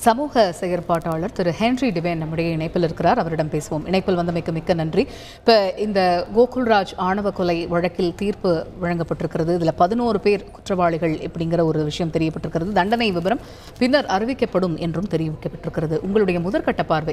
சமூக செயற்பாட்டாளர் திரு ஹென்ரி டிவேன் நம்முடைய இணைப்பில் இருக்கிறார் அவரிடம் பேசுவோம் இணைப்பில் வந்தமைக்கு மிக்க நன்றி இப்போ இந்த கோகுல்ராஜ் ஆணவ கொலை வழக்கில் தீர்ப்பு வழங்கப்பட்டிருக்கிறது இதில் பதினோரு பேர் குற்றவாளிகள் அப்படிங்கிற ஒரு விஷயம் தெரியப்பட்டிருக்கிறது தண்டனை விவரம் பின்னர் அறிவிக்கப்படும் என்றும் தெரிவிக்கப்பட்டிருக்கிறது உங்களுடைய முதற்கட்ட பார்வை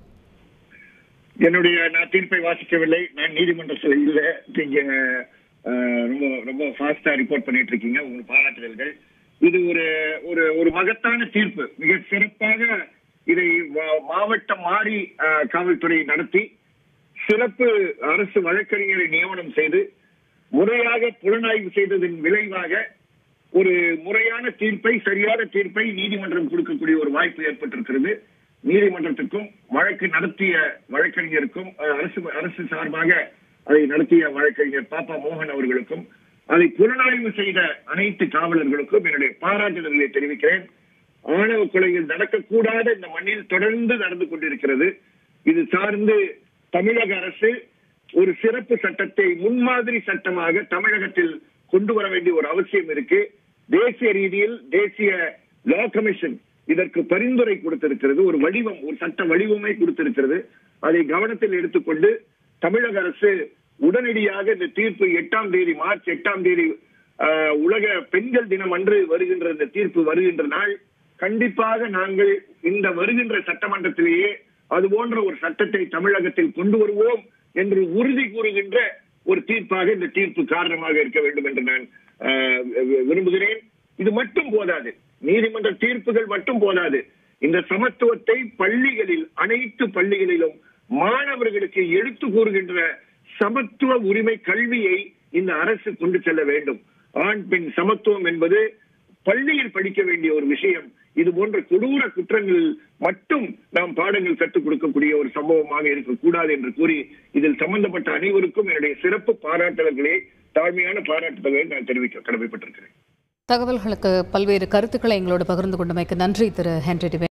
என்னுடைய நான் தீர்ப்பை வாசிக்கவில்லை நான் நீதிமன்றத்தில் இல்ல நீங்க அஹ், ரொம்ப ரொம்ப ஃபாஸ்டா ரிப்போர்ட் பண்ணிட்டு இருக்கீங்க உங்களுக்கு பாராட்டுதல்கள் இது ஒரு ஒரு ஒரு மகத்தான தீர்ப்பு மிக சிறப்பாக இதை வ- மாவட்டம் மாறி அஹ், காவல்துறை நடத்தி சிறப்பு அரசு வழக்கறிஞரை நியமனம் செய்து முறையாக புலனாய்வு செய்ததன் விளைவாக ஒரு முறையான தீர்ப்பை சரியான தீர்ப்பை நீதிமன்றம் கொடுக்கக்கூடிய ஒரு வாய்ப்பு ஏற்பட்டிருக்கிறது நீதிமன்றத்துக்கும் வழக்கு நடத்திய வழக்கறிஞருக்கும் அஹ், அரசு அரசு சார்பாக அதை நடத்திய வழக்கறிஞர் பாப்பா மோகன் அவர்களுக்கும் அதை புலனாய்வு செய்த அனைத்து காவலர்களுக்கும் என்னுடைய பாராட்டுதல்களை தெரிவிக்கிறேன் ஆணவ கொலைகள் நடக்கக்கூடாத இந்த மண்ணில் தொடர்ந்து நடந்து கொண்டிருக்கிறது இது சார்ந்து தமிழக அரசு ஒரு சிறப்பு சட்டத்தை முன்மாதிரி சட்டமாக தமிழகத்தில் கொண்டு வர வேண்டிய ஒரு அவசியம் இருக்கு தேசிய ரீதியில் தேசிய லா கமிஷன் இதற்கு பரிந்துரை கொடுத்திருக்கிறது ஒரு வடிவம் ஒரு சட்ட வடிவமே கொடுத்திருக்கிறது அதை கவனத்தில் எடுத்துக்கொண்டு தமிழக அரசு உடனடியாக இந்த தீர்ப்பு எட்டாம் தேதி மார்ச் எட்டாம் தேதி ஆஹ், உலக பெண்கள் தினம் அன்று வருகின்ற இந்த தீர்ப்பு வருகின்ற நாள் கண்டிப்பாக நாங்கள் இந்த வருகின்ற சட்டமன்றத்திலேயே அது போன்ற ஒரு சட்டத்தை தமிழகத்தில் கொண்டு வருவோம் என்று உறுதி கூறுகின்ற ஒரு தீர்ப்பாக இந்த தீர்ப்பு காரணமாக இருக்க வேண்டும் என்று நான் ஆஹ், வி- விரும்புகிறேன் இது மட்டும் போதாது நீதிமன்ற தீர்ப்புகள் மட்டும் போதாது இந்த சமத்துவத்தை பள்ளிகளில் அனைத்து பள்ளிகளிலும் மாணவர்களுக்கு எடுத்து கூறுகின்ற சமத்துவ உரிமை கல்வியை இந்த அரசு கொண்டு செல்ல வேண்டும் ஆண் பெண் சமத்துவம் என்பது பள்ளியில் படிக்க வேண்டிய ஒரு விஷயம் இது போன்ற கொடூர குற்றங்கள் மட்டும் நாம் பாடங்கள் கற்றுக் கொடுக்கக்கூடிய ஒரு சம்பவமாக இருக்கக்கூடாது என்று கூறி இதில் சம்பந்தப்பட்ட அனைவருக்கும் என்னுடைய சிறப்பு பாராட்டுதல்களை தாழ்மையான பாராட்டுதல்களை நான் தெரிவிக்க கடமைப்பட்டிருக்கிறேன் தகவல்களுக்கு பல்வேறு கருத்துக்களை எங்களோடு பகிர்ந்து கொண்டமைக்கு நன்றி திரு ஹென்ரி டிவேன்